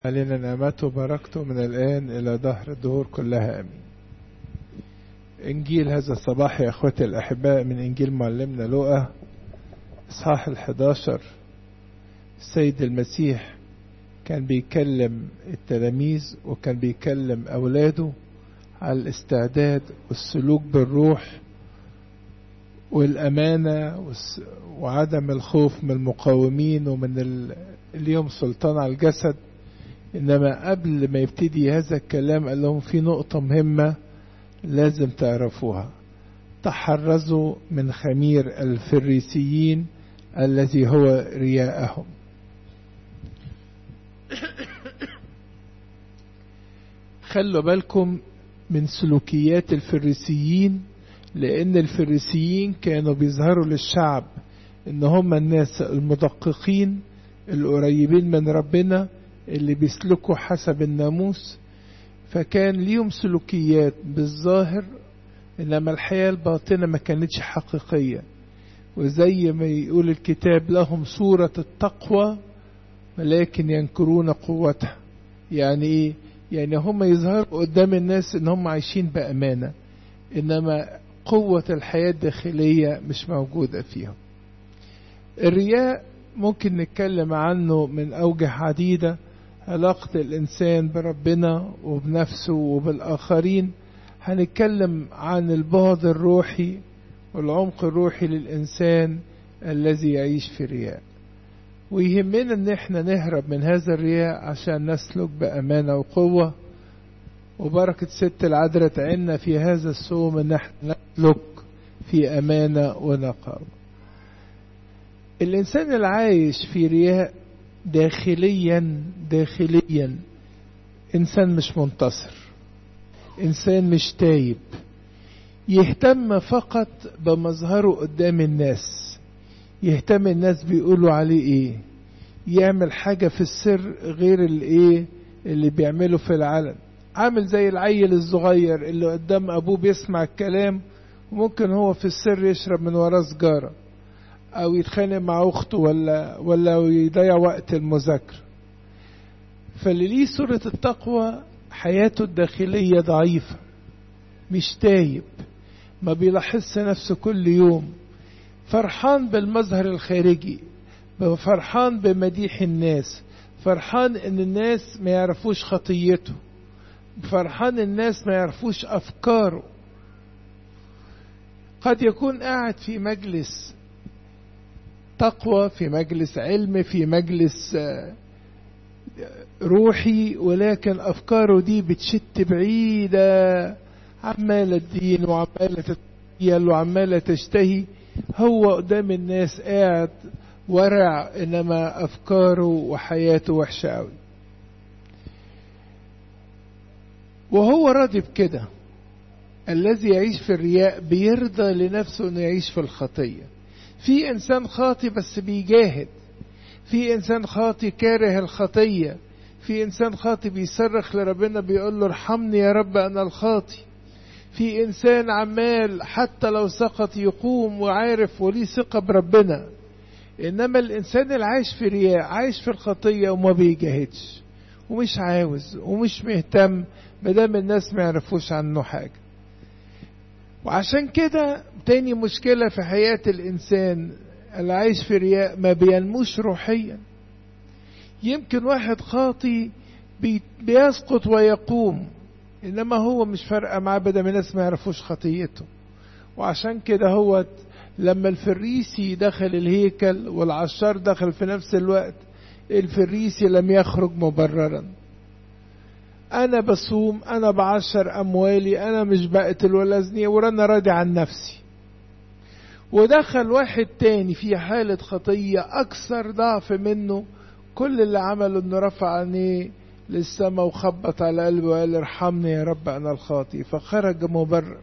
علينا نعمته وبركته من الآن إلى دهر الدهور كلها أمين إنجيل هذا الصباح يا أخوتي الأحباء من إنجيل معلمنا لوقا إصحاح الحداشر السيد المسيح كان بيكلم التلاميذ وكان بيكلم أولاده على الاستعداد والسلوك بالروح والأمانة وعدم الخوف من المقاومين ومن اليوم سلطان على الجسد إنما قبل ما يبتدي هذا الكلام قال لهم في نقطة مهمة لازم تعرفوها تحرزوا من خمير الفريسيين الذي هو رياءهم خلوا بالكم من سلوكيات الفريسيين لأن الفريسيين كانوا بيظهروا للشعب إن هم الناس المدققين القريبين من ربنا اللي بيسلكوا حسب الناموس فكان ليهم سلوكيات بالظاهر إنما الحياة الباطنة ما كانتش حقيقية وزي ما يقول الكتاب لهم صورة التقوى ولكن ينكرون قوتها يعني ايه يعني هم يظهروا قدام الناس ان هم عايشين بأمانة انما قوة الحياة الداخلية مش موجودة فيهم الرياء ممكن نتكلم عنه من أوجه عديدة علاقة الإنسان بربنا وبنفسه وبالآخرين هنتكلم عن البعد الروحي والعمق الروحي للإنسان الذي يعيش في رياء ويهمنا ان احنا نهرب من هذا الرياء عشان نسلك بأمانة وقوة وبركة ست العذراء تعنا في هذا الصوم ان احنا نسلك في أمانة ونقاوة الإنسان العايش في رياء داخليا داخليا إنسان مش منتصر إنسان مش تايب يهتم فقط بمظهره قدام الناس يهتم الناس بيقولوا عليه ايه يعمل حاجة في السر غير الايه اللي بيعمله في العلن عامل زي العيل الصغير اللي قدام ابوه بيسمع الكلام وممكن هو في السر يشرب من وراه سجارة او يتخانق مع اخته ولا ولا يضيع وقت المذاكرة فاللي ليه صورة التقوى حياته الداخلية ضعيفة مش تايب ما بيلاحظش نفسه كل يوم فرحان بالمظهر الخارجي فرحان بمديح الناس فرحان ان الناس ما يعرفوش خطيته فرحان الناس ما يعرفوش افكاره قد يكون قاعد في مجلس تقوى في مجلس علم في مجلس روحي ولكن افكاره دي بتشت بعيده عماله الدين وعماله تتخيل وعماله تشتهي هو قدام الناس قاعد ورع انما افكاره وحياته وحشه قوي وهو راضي بكده الذي يعيش في الرياء بيرضى لنفسه انه يعيش في الخطيه في انسان خاطي بس بيجاهد في انسان خاطي كاره الخطيه في انسان خاطي بيصرخ لربنا بيقول له ارحمني يا رب انا الخاطي في انسان عمال حتى لو سقط يقوم وعارف وليه ثقه بربنا انما الانسان اللي عايش في رياء عايش في الخطيه وما بيجاهدش ومش عاوز ومش مهتم مادام الناس ما يعرفوش عنه حاجه وعشان كده تاني مشكله في حياه الانسان اللي عايش في رياء ما بينموش روحيا يمكن واحد خاطي بيسقط ويقوم انما هو مش فارقه معاه بدل الناس ما يعرفوش خطيته وعشان كده هو لما الفريسي دخل الهيكل والعشار دخل في نفس الوقت الفريسي لم يخرج مبررا انا بصوم انا بعشر اموالي انا مش بقتل ولا ازني وانا راضي عن نفسي ودخل واحد تاني في حالة خطية أكثر ضعف منه كل اللي عمله إنه رفع عينيه للسماء وخبط على قلبه وقال ارحمني يا رب أنا الخاطي فخرج مبرر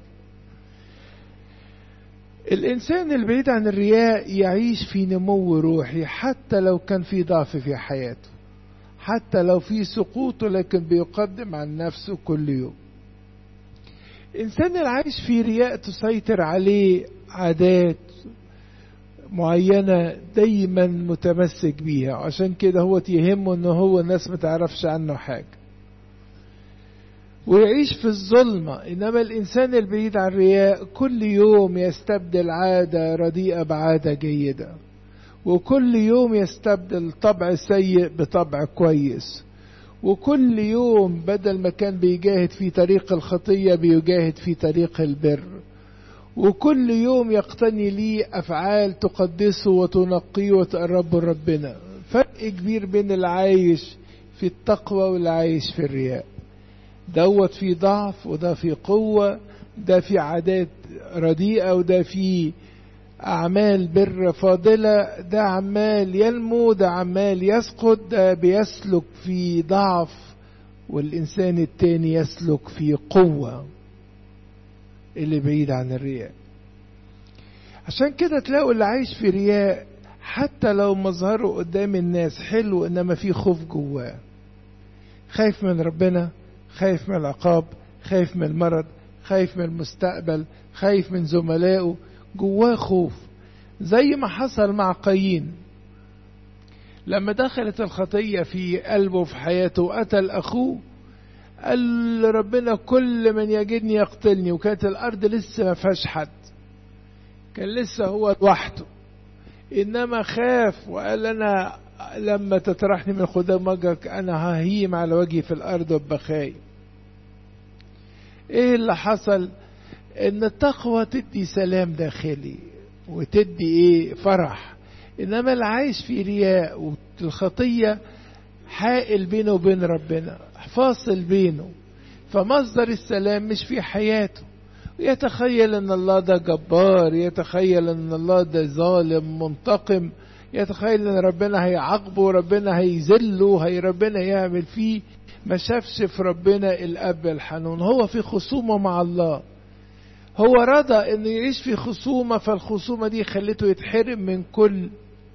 الإنسان البعيد عن الرياء يعيش في نمو روحي حتى لو كان في ضعف في حياته حتى لو في سقوطه لكن بيقدم عن نفسه كل يوم الإنسان العايش في رياء تسيطر عليه عادات معينة دايما متمسك بيها عشان كده هو يهمه ان هو الناس ما تعرفش عنه حاجة ويعيش في الظلمة إنما الإنسان البعيد عن الرياء كل يوم يستبدل عادة رديئة بعادة جيدة وكل يوم يستبدل طبع سيء بطبع كويس وكل يوم بدل ما كان بيجاهد في طريق الخطية بيجاهد في طريق البر وكل يوم يقتني لي أفعال تقدسه وتنقيه وتقربه لربنا فرق كبير بين العايش في التقوى واللي عايش في الرياء دوت في ضعف وده في قوة ده في عادات رديئة وده في أعمال بر فاضلة ده عمال ينمو ده عمال يسقط ده بيسلك في ضعف والإنسان التاني يسلك في قوة اللي بعيد عن الرياء عشان كده تلاقوا اللي عايش في رياء حتى لو مظهره قدام الناس حلو انما في خوف جواه خايف من ربنا خايف من العقاب خايف من المرض خايف من المستقبل خايف من زملائه جواه خوف زي ما حصل مع قايين لما دخلت الخطية في قلبه في حياته وقتل أخوه قال ربنا كل من يجدني يقتلني وكانت الأرض لسه ما فيهاش حد كان لسه هو لوحده إنما خاف وقال أنا لما تطرحني من خدام وجهك أنا ههيم على وجهي في الأرض وبخاي إيه اللي حصل إن التقوى تدي سلام داخلي وتدي إيه فرح إنما العايش في رياء والخطية حائل بينه وبين ربنا فاصل بينه فمصدر السلام مش في حياته يتخيل ان الله ده جبار يتخيل ان الله ده ظالم منتقم يتخيل ان ربنا هيعاقبه ربنا هيذله هي ربنا يعمل فيه ما شافش في ربنا الاب الحنون هو في خصومه مع الله هو رضى انه يعيش في خصومه فالخصومه دي خلته يتحرم من كل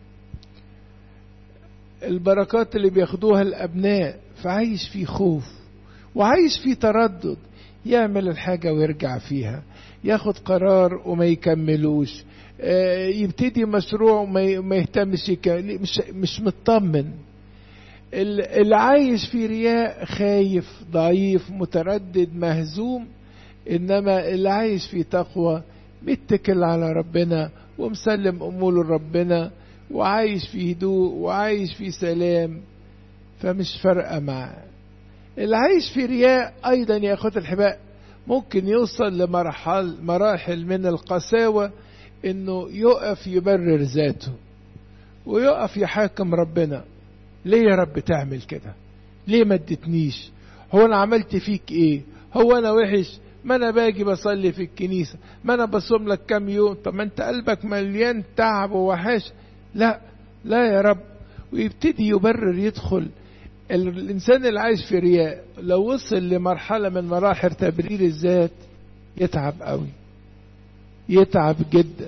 البركات اللي بياخدوها الابناء فعايش في خوف وعايش في تردد يعمل الحاجة ويرجع فيها ياخد قرار وما يكملوش يبتدي مشروع وما يهتمش مش, مش مطمن اللي عايش في رياء خايف ضعيف متردد مهزوم انما اللي عايش في تقوى متكل على ربنا ومسلم اموره لربنا وعايش في هدوء وعايش في سلام فمش فارقه معاه اللي عايش في رياء ايضا يا اخوة الحباء ممكن يوصل لمراحل مراحل من القساوة انه يقف يبرر ذاته ويقف يحاكم ربنا ليه يا رب تعمل كده ليه ما ادتنيش هو انا عملت فيك ايه هو انا وحش ما انا باجي بصلي في الكنيسة ما انا بصوم لك كام يوم طب ما انت قلبك مليان تعب ووحش لا لا يا رب ويبتدي يبرر يدخل الإنسان اللي عايش في رياء لو وصل لمرحلة من مراحل تبرير الذات يتعب قوي يتعب جدا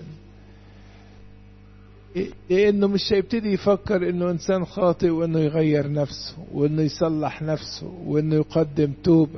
لأنه مش هيبتدي يفكر إنه إنسان خاطئ وإنه يغير نفسه وإنه يصلح نفسه وإنه يقدم توبة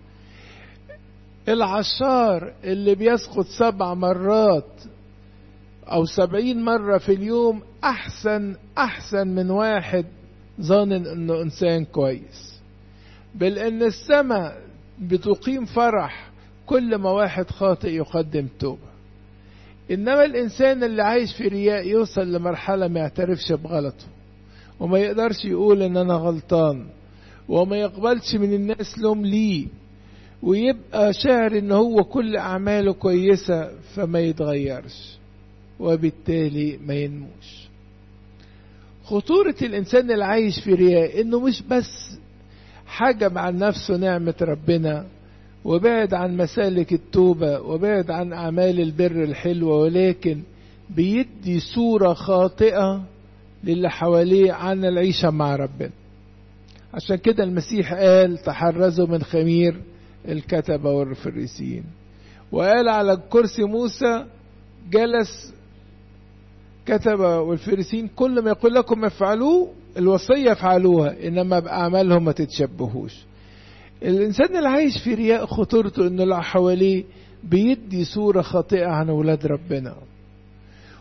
العشار اللي بيسقط سبع مرات أو سبعين مرة في اليوم أحسن أحسن من واحد ظان انه انسان كويس بل ان السماء بتقيم فرح كل ما واحد خاطئ يقدم توبة انما الانسان اللي عايش في رياء يوصل لمرحلة ما يعترفش بغلطه وما يقدرش يقول ان انا غلطان وما يقبلش من الناس لوم ليه ويبقى شاعر ان هو كل اعماله كويسة فما يتغيرش وبالتالي ما ينموش خطورة الإنسان اللي عايش في رياء إنه مش بس حاجة مع نفسه نعمة ربنا وبعد عن مسالك التوبة وبعد عن أعمال البر الحلوة ولكن بيدي صورة خاطئة للي حواليه عن العيشة مع ربنا عشان كده المسيح قال تحرزوا من خمير الكتبة والفريسيين وقال على كرسي موسى جلس كتبة والفريسين كل ما يقول لكم افعلوه الوصية افعلوها إنما بأعمالهم ما تتشبهوش الإنسان اللي عايش في رياء خطورته إنه اللي حواليه بيدي صورة خاطئة عن أولاد ربنا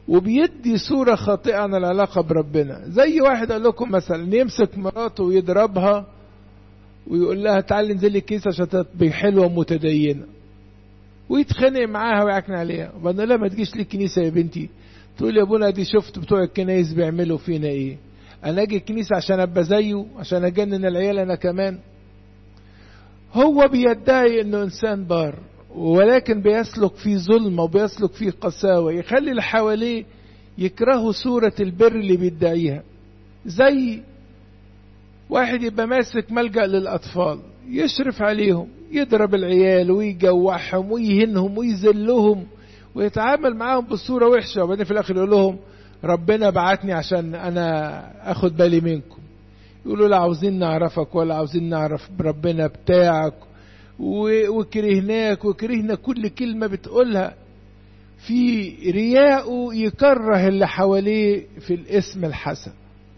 وبيدي صورة خاطئة عن العلاقة بربنا زي واحد قال لكم مثلا يمسك مراته ويضربها ويقول لها تعالي انزلي الكيس عشان تبقي حلوة ومتدينة ويتخانق معاها ويعكن عليها وبعدين لا ما تجيش لي الكنيسة يا بنتي تقول يا ابونا دي شفت بتوع الكنايس بيعملوا فينا ايه انا اجي الكنيسة عشان ابقى زيه عشان اجنن العيال انا كمان هو بيدعي انه انسان بار ولكن بيسلك في ظلمة وبيسلك في قساوة يخلي اللي حواليه يكرهوا صورة البر اللي بيدعيها زي واحد يبقى ماسك ملجأ للأطفال يشرف عليهم يضرب العيال ويجوعهم ويهنهم ويذلهم ويتعامل معاهم بصورة وحشة وبعدين في الآخر يقول لهم ربنا بعتني عشان أنا أخد بالي منكم يقولوا لا عاوزين نعرفك ولا عاوزين نعرف بربنا بتاعك وكرهناك وكرهنا كل كلمة بتقولها في رياءه يكره اللي حواليه في الاسم الحسن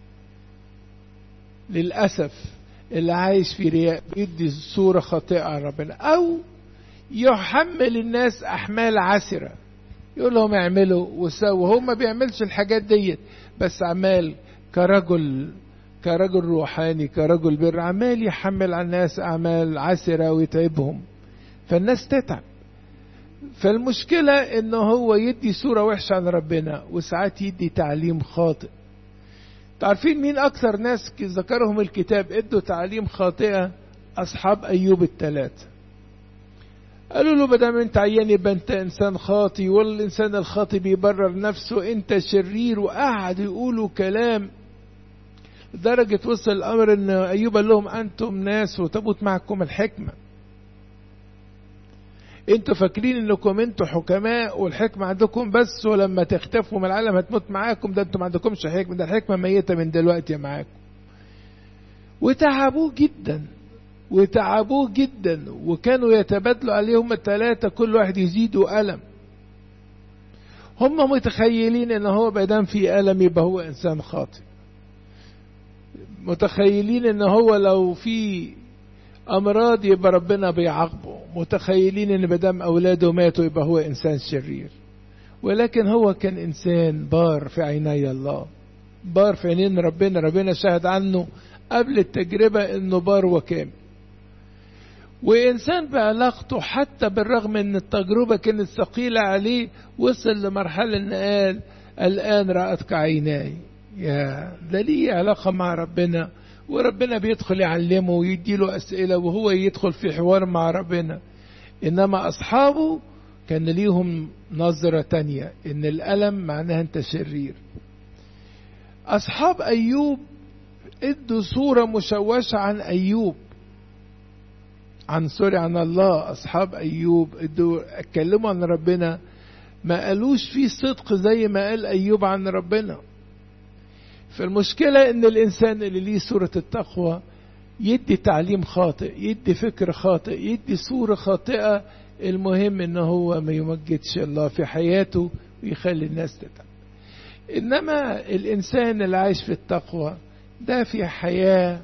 للأسف اللي عايش في رياء بيدي صورة خاطئة عن ربنا أو يحمل الناس أحمال عسرة يقول لهم اعملوا وسووا هو ما بيعملش الحاجات ديت بس عمال كرجل كرجل روحاني كرجل بر عمال يحمل على الناس أعمال عسرة ويتعبهم فالناس تتعب فالمشكلة انه هو يدي صورة وحشة عن ربنا وساعات يدي تعليم خاطئ تعرفين مين اكثر ناس ذكرهم الكتاب ادوا تعليم خاطئة اصحاب ايوب الثلاثة قالوا له بدل انت عيان يبقى انت انسان خاطي والانسان الخاطي بيبرر نفسه انت شرير وقعد يقولوا كلام لدرجة وصل الامر ان ايوب قال لهم انتم ناس وتبوت معكم الحكمة انتوا فاكرين انكم انتوا حكماء والحكمة عندكم بس ولما تختفوا من العالم هتموت معاكم ده انتوا ما عندكمش حكمة ده الحكمة ميتة من دلوقتي معاكم وتعبوه جدا وتعبوه جدا وكانوا يتبادلوا عليهم الثلاثة كل واحد يزيدوا ألم هم متخيلين ان هو بدام في ألم يبقى هو انسان خاطئ متخيلين ان هو لو في امراض يبقى ربنا بيعاقبه متخيلين ان بدام اولاده ماتوا يبقى هو انسان شرير ولكن هو كان انسان بار في عيني الله بار في عينين ربنا ربنا شهد عنه قبل التجربة انه بار وكامل وإنسان بعلاقته حتى بالرغم أن التجربة كانت ثقيلة عليه وصل لمرحلة أن قال الآن رأتك عيناي يا ده ليه علاقة مع ربنا وربنا بيدخل يعلمه ويديله أسئلة وهو يدخل في حوار مع ربنا إنما أصحابه كان ليهم نظرة تانية إن الألم معناها أنت شرير أصحاب أيوب ادوا صورة مشوشة عن أيوب عن سوري عن الله أصحاب أيوب ادوا اتكلموا عن ربنا ما قالوش فيه صدق زي ما قال أيوب عن ربنا فالمشكلة ان الانسان اللي ليه صورة التقوى يدي تعليم خاطئ يدي فكر خاطئ يدي صورة خاطئة المهم ان هو ما يمجدش الله في حياته ويخلي الناس تتعب انما الانسان اللي عايش في التقوى ده في حياة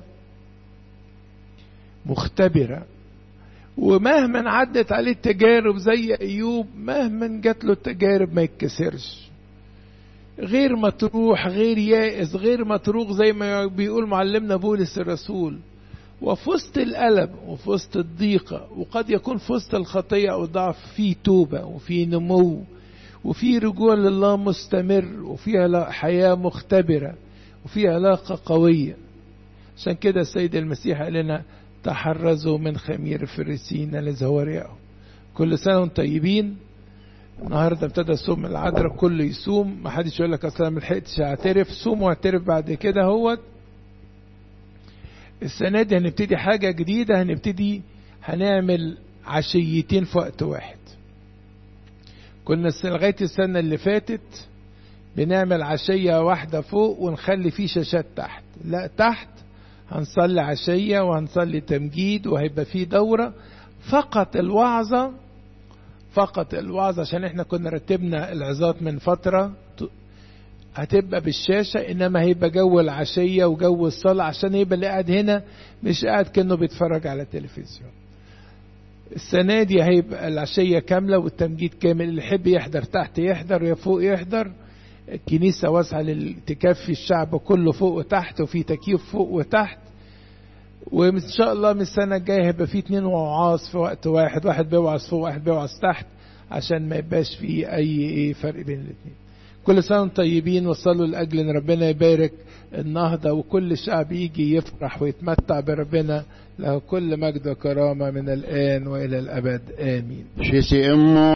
مختبرة ومهما عدت عليه التجارب زي ايوب مهما جات له التجارب ما يتكسرش غير مطروح غير يائس غير مطروق زي ما بيقول معلمنا بولس الرسول وفي وسط الألم وفي وسط الضيقة وقد يكون في وسط الخطية أو ضعف في توبة وفي نمو وفي رجوع لله مستمر وفي حياة مختبرة وفي علاقة قوية عشان كده السيد المسيح قال لنا تحرزوا من خمير الفريسين الذي هو رياءه كل سنة وانتم طيبين النهارده ابتدى صوم العذراء كله يصوم ما حدش يقول لك اصل انا ما لحقتش اعترف صوم واعترف بعد كده هو السنه دي هنبتدي حاجه جديده هنبتدي هنعمل عشيتين في وقت واحد كنا لغايه السنه اللي فاتت بنعمل عشيه واحده فوق ونخلي فيه شاشات تحت لا تحت هنصلي عشيه وهنصلي تمجيد وهيبقى فيه دوره فقط الوعظه فقط الوعظ عشان احنا كنا رتبنا العظات من فترة هتبقى بالشاشة انما هيبقى جو العشية وجو الصلاة عشان يبقى اللي قاعد هنا مش قاعد كأنه بيتفرج على التلفزيون السنة دي هيبقى العشية كاملة والتمجيد كامل اللي يحب يحضر تحت يحضر ويا فوق يحضر الكنيسة واسعة لل- تكفي الشعب كله فوق وتحت وفي تكييف فوق وتحت وإن شاء الله من السنة الجاية هيبقى في اتنين وعاظ في وقت واحد واحد بيوعظ فوق واحد بيوعظ تحت عشان ما يبقاش في أي إيه فرق بين الاتنين كل سنة وانتم طيبين وصلوا لأجل إن ربنا يبارك النهضة وكل الشعب يجي يفرح ويتمتع بربنا له كل مجد وكرامة من الآن وإلى الأبد آمين شيسي امو